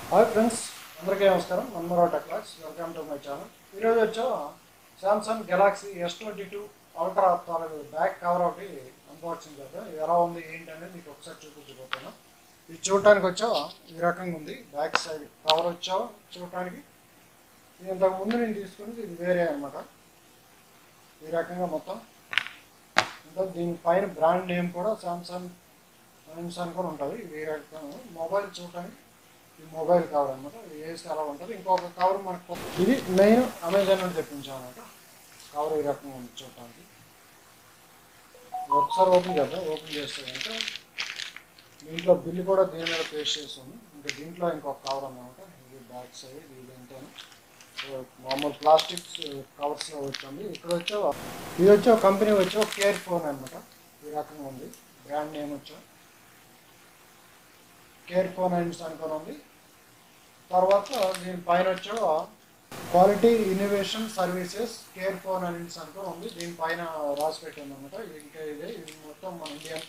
Hi friends అందరికీ నమస్కారం నమ్మరో టెక్లాక్స్ వెల్కమ్ టు మై ఛానల్ ఈరోజు వచ్చా Samsung Galaxy S twenty two Ultra తాలూకు బ్యాక్ కవర్ ఒకటి అన్బాక్సింగ్ చేద్దాం ఇది ఎలా ఉంది ఏంటి అనేది మీకు ఒకసారి చూపించబోతాను ఇది చూడటానికి వచ్చా ఈ రకంగా ఉంది బ్యాక్ సైడ్ కవర్ వచ్చా చూడటానికి ఇది ఇంతకు ముందు నేను తీసుకున్నది ఇది వేరే అనమాట ఈ రకంగా మొత్తం ఇంకా దీని పైన బ్రాండ్ నేమ్ కూడా సామ్సంగ్ సామ్సంగ్ కూడా ఉంటుంది ఈ రకంగా మొబైల్ చూడటానికి ఈ మొబైల్ కవర్ అనమాట ఇది వేస్తే అలా ఉంటుంది ఇంకొక కవర్ మనకు ఇది మెయిన్ అమెజాన్ నుండి తెప్పించాను అనమాట కవర్ ఈ రకంగా ఉంది చూడటానికి ఒకసారి ఓపెన్ చేద్దాం ఓపెన్ చేస్తే కనుక దీంట్లో బిల్లు కూడా దీని మీద పేస్ట్ చేస్తుంది ఇంకా దీంట్లో ఇంకొక కవర్ అన్నమాట ఇది బ్యాక్ సైడ్ ఇది అంతాను మామూలు ప్లాస్టిక్ కవర్స్లో వచ్చింది ఇక్కడ వచ్చే ఇది వచ్చి ఒక కంపెనీ వచ్చి ఒక కేర్ ఫోన్ అనమాట ఈ రకంగా ఉంది బ్రాండ్ నేమ్ వచ్చా కేర్ ఫోన్ అండ్స్ అనుకొని ఉంది తర్వాత దీని పైన వచ్చా quality innovation services care phone అండ్స్ అనుకొని ఉంది దీని పైన రాసి పెట్టింది అనమాట ఇంకా ఇదే ఇది మొత్తం మన ఇండియన్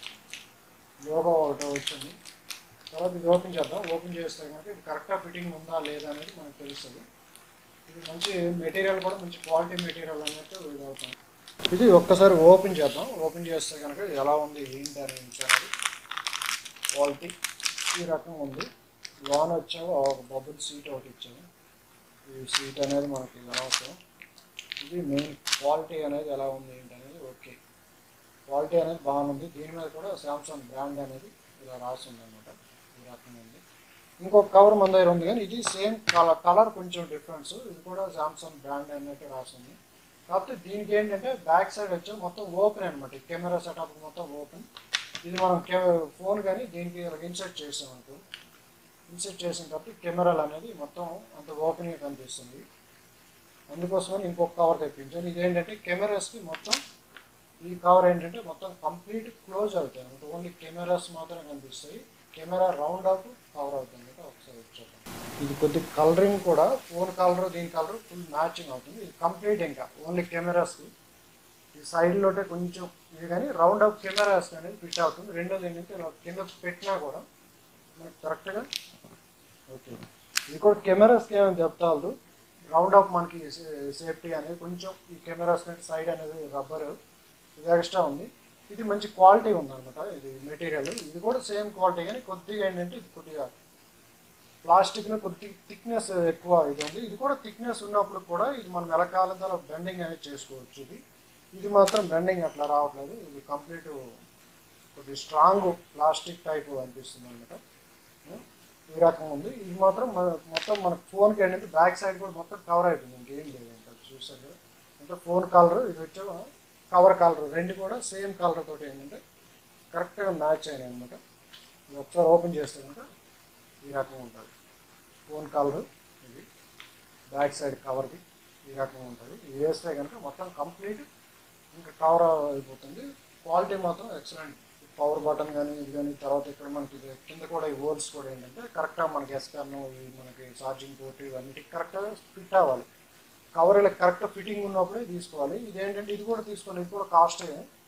లోగో ఒకటి వచ్చింది తర్వాత ఇది ఓపెన్ చేద్దాం ఓపెన్ చేస్తే కనుక ఇది కరెక్ట్గా ఫిట్టింగ్ ఉందా లేదా అనేది మనకు తెలుస్తుంది ఇది మంచి మెటీరియల్ కూడా మంచి క్వాలిటీ మెటీరియల్ అన్నట్టు ఇది అవుతుంది ఇది ఒక్కసారి ఓపెన్ చేద్దాం ఓపెన్ చేస్తే కనుక ఇది ఎలా ఉంది ఏంటి అనేది అనేది క్వాలిటీ ఈ రకంగా ఉంది లోన్ వచ్చాము ఒక బబుల్ సీట్ ఒకటి ఇచ్చాము ఈ సీట్ అనేది మనకి ఎలా వస్తాం ఇది మెయిన్ క్వాలిటీ అనేది ఎలా ఉంది ఏంటి అనేది ఓకే క్వాలిటీ అనేది బాగుంది దీని మీద కూడా సామ్సంగ్ బ్రాండ్ అనేది ఇలా రాసి ఉంది అనమాట ఈ రకంగా ఉంది ఇంకొక కవర్ మన దగ్గర ఉంది కానీ ఇది సేమ్ కలర్ కలర్ కొంచెం డిఫరెన్స్ ఇది కూడా సామ్సంగ్ బ్రాండ్ అన్నట్టు రాసింది కాకపోతే దీనికి ఏంటంటే బ్యాక్ సైడ్ వచ్చి మొత్తం ఓపెన్ అనమాట ఈ కెమెరా సెటప్ మొత్తం ఓపెన్ ఇది మనం ఫోన్ కానీ దీనికి ఇన్సర్ట్ చేసాం అనుకో ఇన్సర్ట్ చేసిన కాబట్టి కెమెరాలు అనేది మొత్తం అంత ఓపెన్గా కనిపిస్తుంది అందుకోసమని ఇంకొక కవర్ తెప్పించాను ఇదేంటంటే కెమెరాస్కి మొత్తం ఈ కవర్ ఏంటంటే మొత్తం కంప్లీట్ క్లోజ్ అవుతాయి అనమాట ఓన్లీ కెమెరాస్ మాత్రమే కనిపిస్తాయి కెమెరా రౌండ్ అవుట్ కవర్ అవుతుంది కదా ఒకసారి వచ్చేద్దాం ఇది కొద్ది కలరింగ్ కూడా ఫోన్ కలర్ దీని కలర్ ఫుల్ మ్యాచింగ్ అవుతుంది ఇది కంప్లీట్ ఇంకా ఓన్లీ కెమెరాస్కి ఈ సైడ్లోనే కొంచెం ఇది కానీ రౌండ్ అప్ కెమెరాస్ అనేది ఫిట్ అవుతుంది రెండోది ఏంటంటే ఇలా కింద పెట్టినా కూడా మనకి కరెక్ట్గా ఓకే ఇది కూడా కెమెరాస్కి ఏమైనా చెప్తారు రౌండ్ అప్ మనకి సేఫ్టీ అనేది కొంచెం ఈ కెమెరాస్ సైడ్ అనేది రబ్బర్ ఇది ఎక్స్ట్రా ఉంది ఇది మంచి క్వాలిటీ ఉందన్నమాట ఇది మెటీరియల్ ఇది కూడా సేమ్ క్వాలిటీ కానీ కొద్దిగా ఏంటంటే ఇది కొద్దిగా ప్లాస్టిక్లో కొద్ది థిక్నెస్ ఎక్కువ ఇది ఉంది ఇది కూడా థిక్నెస్ ఉన్నప్పుడు కూడా ఇది మనం ఎలా కాలంతో బెండింగ్ అనేది చేసుకోవచ్చు ఇది ఇది మాత్రం బెండింగ్ అట్లా రావట్లేదు ఇది కంప్లీట్ కొద్ది స్ట్రాంగ్ ప్లాస్టిక్ టైప్ అనిపిస్తుంది అనమాట ఈ రకం ఉంది ఇది మాత్రం మన- మొత్తం మన ఫోన్కి ఏంటంటే బ్యాక్ సైడ్ కూడా మొత్తం కవర్ అయిపోయింది ఇంకేం లేదు ఇంకా చూసారు కదా. అంటే ఫోన్ కలర్ ఇది వచ్చే కవర్ కలర్ రెండు కూడా సేమ్ కలర్ తోటి ఏంటంటే కరెక్ట్గా మ్యాచ్ అయినాయి అనమాట ఇది ఒకసారి ఓపెన్ చేస్తే కనుక ఈ రకం ఉంటుంది ఫోన్ కలర్ ఇది బ్యాక్ సైడ్ కవర్ది ఈ రకంగా ఉంటుంది ఇది వేస్తే కనుక మొత్తం కంప్లీట్ ఇంకా కవర్ అయిపోతుంది క్వాలిటీ మాత్రం ఎక్సలెంట్ పవర్ బటన్ కానీ ఇది కానీ తర్వాత ఇక్కడ మనకి ఇది కింద కూడా ఈ హోల్స్ కూడా ఏంటంటే కరెక్ట్గా మనకి ఎస్కాన్ ఈ మనకి ఛార్జింగ్ పోర్ట్ ఇవన్నీ కరెక్ట్గా ఫిట్ అవ్వాలి కవర్ ఇలా కరెక్ట్ ఫిట్టింగ్ ఉన్నప్పుడే తీసుకోవాలి ఇదేంటంటే ఇది కూడా తీసుకోవాలి ఇది కూడా కాస్ట్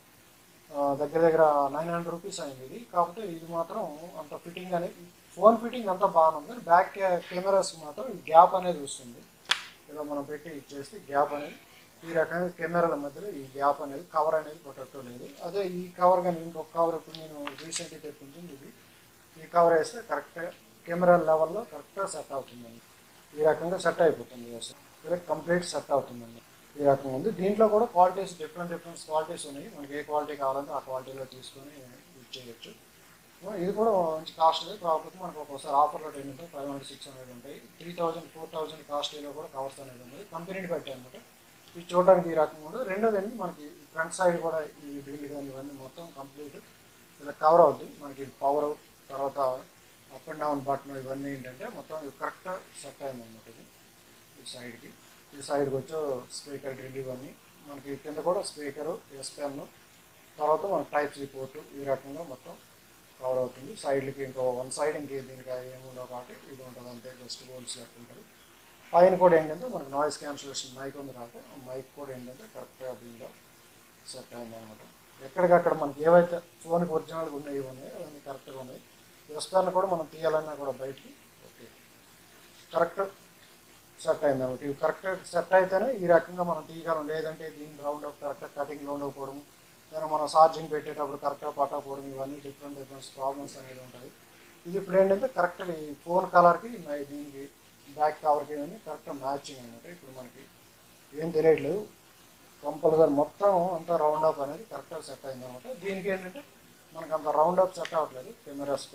దగ్గర దగ్గర నైన్ హండ్రెడ్ రూపీస్ అయింది ఇది కాకపోతే ఇది మాత్రం అంత ఫిట్టింగ్ అనేది ఫోన్ ఫిట్టింగ్ అంతా బాగానే ఉంది బ్యాక్ కెమెరాస్ మాత్రం గ్యాప్ అనేది వస్తుంది ఇలా మనం పెట్టి చేస్తే గ్యాప్ అనేది ఈ రకంగా కెమెరాల మధ్యలో ఈ గ్యాప్ అనేది కవర్ అనేది ప్రొటెక్ట్ లేదు అదే ఈ కవర్ కానీ ఇంకొక కవర్ ఇప్పుడు నేను రీసెంట్గా తెప్పించింది ఇది ఈ కవర్ వేస్తే కరెక్ట్గా కెమెరా లెవెల్లో కరెక్ట్గా సెట్ అవుతుందండి ఈ రకంగా సెట్ అయిపోతుంది ఇలా కంప్లీట్ సెట్ అవుతుందండి ఈ రకంగా ఉంది దీంట్లో కూడా క్వాలిటీస్ డిఫరెంట్ డిఫరెంట్ క్వాలిటీస్ ఉన్నాయి మనకి ఏ క్వాలిటీ కావాలంటే ఆ క్వాలిటీలో తీసుకొని యూజ్ చేయొచ్చు ఇది కూడా మంచి కాస్ట్ కాకపోతే మనకు ఒక్కోసారి ఆఫర్లో ఏంటంటే ఫైవ్ హండ్రెడ్ సిక్స్ హండ్రెడ్ ఉంటాయి త్రీ థౌజండ్ ఫోర్ థౌజండ్ కాస్ట్లో కూడా కవర్స్ అనేది ఉంది కంపెనీని బట్టి అనమాట ఇది చూడడానికి ఈ రకంగా ఉండదు రెండోది ఏంటి మనకి ఫ్రంట్ సైడ్ కూడా ఈ డ్రిల్ కానీ ఇవన్నీ మొత్తం కంప్లీట్ ఇలా కవర్ అవుద్ది మనకి పవర్ తర్వాత అప్ అండ్ డౌన్ బటన్ ఇవన్నీ ఏంటంటే మొత్తం కరెక్ట్ సెట్ అయింది అనమాట ఇది ఈ సైడ్కి ఈ సైడ్కి వచ్చి స్పీకర్ డ్రిల్ ఇవన్నీ మనకి కింద కూడా స్పీకరు ఎస్ పెన్ తర్వాత మన టైప్ సి పోర్టు ఈ రకంగా మొత్తం కవర్ అవుతుంది సైడ్లకి ఇంకో వన్ సైడ్ ఇంకే దీనికి ఏముండవు కాబట్టి ఇది ఉంటుంది అంతే జస్ట్ హోల్స్ లెక్క ఉంటుంది పైన కూడా ఏంటంటే మనకి నాయిస్ క్యాన్సిలేషన్ మైక్ ఉంది కాబట్టి ఆ మైక్ కూడా ఏంటంటే కరెక్ట్గా దీనిలో సెట్ అయింది అనమాట ఎక్కడికక్కడ మనకి ఏవైతే ఫోన్కి ఒరిజినల్గా ఉన్నాయి ఉన్నాయో అవన్నీ కరెక్ట్గా ఉన్నాయి ఎస్పీఆర్ని కూడా మనం తీయాలన్నా కూడా బయటికి ఓకే కరెక్ట్ సెట్ అయింది అనమాట ఇవి కరెక్ట్ సెట్ అయితేనే ఈ రకంగా మనం తీయగలం లేదంటే దీని రౌండ్ అప్ కరెక్ట్ కటింగ్లో ఉండకపోవడం లేదా మనం ఛార్జింగ్ పెట్టేటప్పుడు కరెక్ట్గా పట్టకపోవడం ఇవన్నీ డిఫరెంట్ డిఫరెంట్ ప్రాబ్లమ్స్ అనేది ఉంటాయి ఇది ఇప్పుడు ఏంటంటే కరెక్ట్ ఈ ఫోన్ కలర్కి దీనికి బ్యాక్ కవర్కి అనేది కరెక్ట్ మ్యాచింగ్ అనమాట ఇప్పుడు మనకి ఏం తెలియట్లేదు కంపల్సరీ మొత్తం అంతా రౌండ్ అప్ అనేది కరెక్ట్గా సెట్ అయింది అనమాట దీనికి ఏంటంటే మనకు అంత రౌండ్ అప్ సెట్ అవ్వట్లేదు కెమెరాస్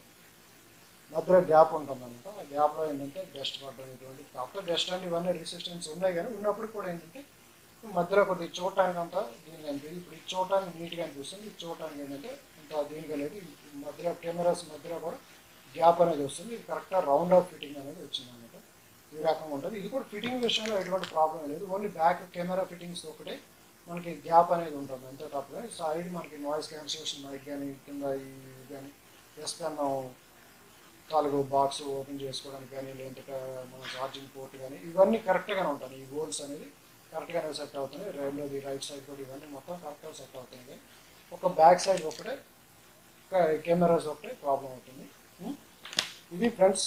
మధ్యలో గ్యాప్ ఉంటుందన్నమాట ఆ గ్యాప్లో ఏంటంటే డస్ట్ పడడం ఇటువంటి కాకపోతే డస్ట్ అంటే ఇవన్నీ రెసిస్టెన్స్ ఉన్నాయి కానీ ఉన్నప్పుడు కూడా ఏంటంటే మధ్యలో కొద్దిగా చూడటానికి అంతా దీనికి అనిపిస్తుంది ఇప్పుడు ఇది చూడటానికి నీట్గా అనిపిస్తుంది ఇది చూడటానికి ఏంటంటే ఇంత దీనికి అనేది మధ్యలో కెమెరాస్ మధ్యలో కూడా గ్యాప్ అనేది వస్తుంది ఇది కరెక్ట్గా రౌండ్ ఆఫ్ ఫిట్టింగ్ అనేది వచ్చింది అనమాట ఈ రకంగా ఉంటుంది ఇది కూడా ఫిట్టింగ్ విషయంలో ఎటువంటి ప్రాబ్లం లేదు ఓన్లీ బ్యాక్ కెమెరా ఫిట్టింగ్స్ ఒకటే మనకి గ్యాప్ అనేది ఉంటుంది అంతే తప్ప సైడ్ మనకి నాయిస్ క్యాన్సిలేషన్ మైక్ కానీ కింద ఈ కానీ ఎస్ పెన్ తాలూకు బాక్స్ ఓపెన్ చేసుకోవడానికి కానీ లేదంటే మన ఛార్జింగ్ పోర్ట్ కానీ ఇవన్నీ కరెక్ట్గానే ఉంటాయి ఈ గోల్స్ అనేది కరెక్ట్గానే సెట్ అవుతున్నాయి రెండోది రైట్ సైడ్ కూడా ఇవన్నీ మొత్తం కరెక్ట్గా సెట్ అవుతున్నాయి కానీ ఒక బ్యాక్ సైడ్ ఒకటే కెమెరాస్ ఒకటే ప్రాబ్లం అవుతుంది ఉం? ఇది ఫ్రెండ్స్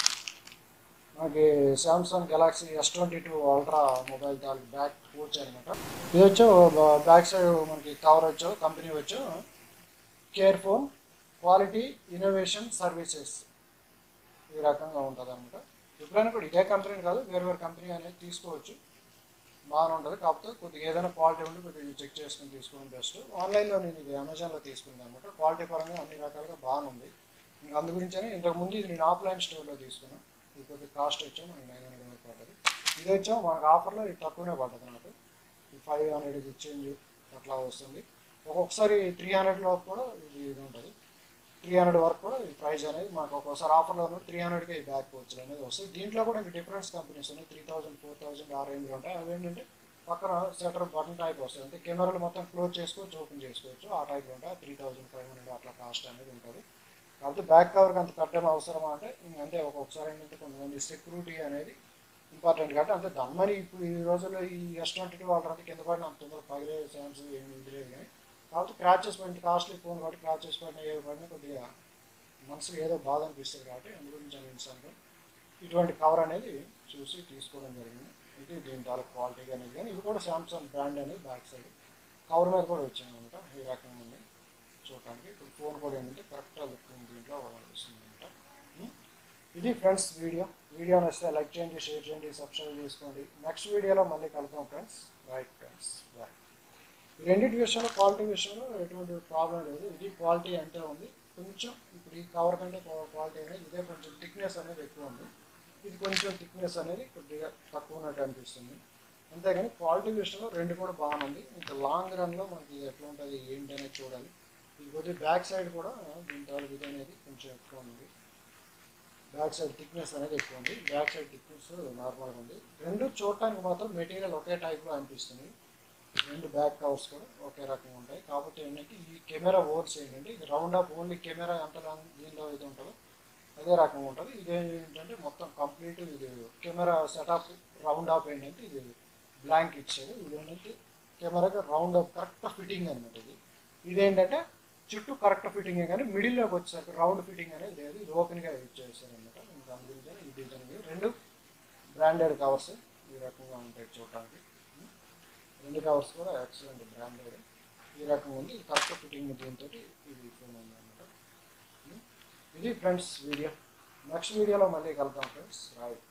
మనకి Samsung Galaxy S twenty two Ultra mobile తాలూకు బ్యాక్ పోర్చ్ అనమాట ఇది వచ్చి బ్యాక్ సైడ్ మనకి కవర్ వచ్చో కంపెనీ వచ్చో care phone quality innovation services ఈ రకంగా ఉంటుంది అనమాట ఎప్పుడైనా కూడా ఇదే కంపెనీ కాదు వేరు వేరు కంపెనీ అనేది తీసుకోవచ్చు బాగానే ఉంటుంది కాకపోతే కొద్దిగా ఏదైనా క్వాలిటీ ఉంటే కొద్దిగా చెక్ చేసుకుని తీసుకోవడం బెస్ట్ ఆన్లైన్లో నేను ఇది అమెజాన్లో తీసుకున్నాను అనమాట క్వాలిటీ పరంగా అన్ని రకాలుగా బాగానే ఉంది ఇంకా అందు గురించనే ఇంతకుముందు ఇది నేను ఆఫ్లైన్ స్టోర్లో తీసుకున్నాను ఇది కొద్దిగా కాస్ట్ వచ్చా మనకి నైన్ హండ్రెడ్ పడ్డది ఇది వచ్చా మనకు ఆఫర్లో ఇది తక్కువనే పడ్డది నాకు ఈ ఫైవ్ హండ్రెడ్ ఇది చేంజ్ అట్లా వస్తుంది ఒక్కొక్కసారి త్రీ హండ్రెడ్లో కూడా ఇది ఇది ఉంటుంది త్రీ హండ్రెడ్ వరకు కూడా ఈ ప్రైస్ అనేది మాకు ఒక్కోసారి ఆఫర్లో ఉన్న త్రీ హండ్రెడ్కి ఈ బ్యాక్ వచ్చి అనేది వస్తుంది దీంట్లో కూడా ఇంకా డిఫరెన్స్ కంపెనీస్ ఉన్నాయి త్రీ థౌసండ్ ఫోర్ థౌసండ్ ఆ రేంజ్లో ఉంటాయి అవి ఏంటంటే పక్కన సెటర్ బటన్ టైప్ వస్తుంది అంటే కెమెరాలు మొత్తం క్లోజ్ చేసుకోవచ్చు ఓపెన్ చేసుకోవచ్చు ఆ టైప్లో ఉంటాయి త్రీ థౌసండ్ ఫైవ్ హండ్రెడ్ అట్లా కాస్ట్ అనేది ఉంటుంది కాబట్టి బ్యాక్ కవర్కి అంత కట్టడం అవసరమా అంటే ఇంకంటే ఒక్కొక్కసారి ఏంటంటే కొంతమంది సెక్యూరిటీ అనేది ఇంపార్టెంట్ కాబట్టి అంటే దాని ఇప్పుడు ఈ రోజుల్లో ఈ ఎస్ ట్వంటీ టూ వాళ్ళకి కింద పడిన అంత తొందరగా పగిలే ఛాన్స్ ఏమి ఇది లేదు కానీ కాబట్టి క్రాచెస్ పడిన కాస్ట్లీ ఫోన్ కాబట్టి క్రాచెస్ పడిన ఏ పడినా కొద్దిగా మనసుకు ఏదో బాధ అనిపిస్తుంది కాబట్టి అందు గురించి నేను ఇన్సాన్గా ఇటువంటి కవర్ అనేది చూసి తీసుకోవడం జరిగింది ఇది దీని తాలూకు క్వాలిటీ అనేది కానీ ఇది కూడా సామ్సంగ్ బ్రాండ్ అనేది బ్యాక్ సైడ్ కవర్ మీద కూడా వచ్చింది అనమాట ఈ రకంగా ఉంది చూడటానికి ఇప్పుడు ఫోన్ కూడా ఏంటంటే కరెక్ట్గా లుక్ దీంట్లో వస్తుంది అనమాట ఇది ఫ్రెండ్స్ వీడియో వీడియో నచ్చితే లైక్ చేయండి షేర్ చేయండి సబ్స్క్రైబ్ చేసుకోండి నెక్స్ట్ వీడియోలో మళ్ళీ కలుద్దాం ఫ్రెండ్స్ రైట్ ఫ్రెండ్స్ బాయ్ ఈ రెండింటి విషయంలో క్వాలిటీ విషయంలో ఎటువంటి ప్రాబ్లం లేదు ఇది క్వాలిటీ అంటే ఉంది కొంచెం ఇప్పుడు ఈ కవర్ కంటే క్వాలిటీ అనేది ఇదే కొంచెం థిక్నెస్ అనేది ఎక్కువ ఉంది ఇది కొంచెం థిక్నెస్ అనేది కొద్దిగా తక్కువ ఉన్నట్టు అనిపిస్తుంది అంతేగాని క్వాలిటీ విషయంలో రెండు కూడా బాగుంది ఇంకా లాంగ్ రన్లో మనకి ఎట్లా ఉంటుంది ఏంటి అనేది చూడాలి ఇది కొద్దిగా బ్యాక్ సైడ్ కూడా దీని తాలూకు ఇది అనేది కొంచెం ఎక్కువ ఉంది బ్యాక్ సైడ్ థిక్నెస్ అనేది ఎక్కువ ఉంది బ్యాక్ సైడ్ థిక్నెస్ నార్మల్గా ఉంది రెండు చూడటానికి మాత్రం మెటీరియల్ ఒకే టైప్లో అనిపిస్తుంది రెండు బ్యాక్ కవర్స్ కూడా ఒకే రకంగా ఉంటాయి కాబట్టి ఏంటంటే ఈ కెమెరా ఓర్స్ ఏంటంటే ఇది రౌండ్ అప్ ఓన్లీ కెమెరా ఎంత లాంగ్ దీనిలో ఇది ఉంటుందో అదే రకంగా ఉంటుంది ఇది ఏంటంటే మొత్తం కంప్లీట్ ఇది కెమెరా సెటప్ రౌండ్ అప్ ఏంటంటే ఇది బ్లాంక్ ఇచ్చారు ఇది ఏంటంటే కెమెరాకి రౌండ్ అప్ కరెక్ట్ ఫిట్టింగ్ అనమాట ఇది ఇదేంటంటే చుట్టూ కరెక్ట్ ఫిట్టింగ్ కానీ మిడిల్లోకి వచ్చేసరికి రౌండ్ ఫిట్టింగ్ అనేది లేదు ఇది ఓపెన్గా ఇచ్చేసారు అనమాట దాని గురించి ఈ డిజైన్ రెండు బ్రాండెడ్ కవర్స్ ఈ రకంగా ఉంటాయి చూడటానికి రెండు కవర్స్ కూడా ఎక్సలెంట్ బ్రాండెడ్ ఈ రకంగా ఉంది ఇది కరెక్ట్ ఫిట్టింగ్ దీంతో ఇది ఫోన్ ఉంది అనమాట ఇది ఫ్రెండ్స్ వీడియో నెక్స్ట్ వీడియోలో మళ్ళీ కలుద్దాం ఫ్రెండ్స్ రైట్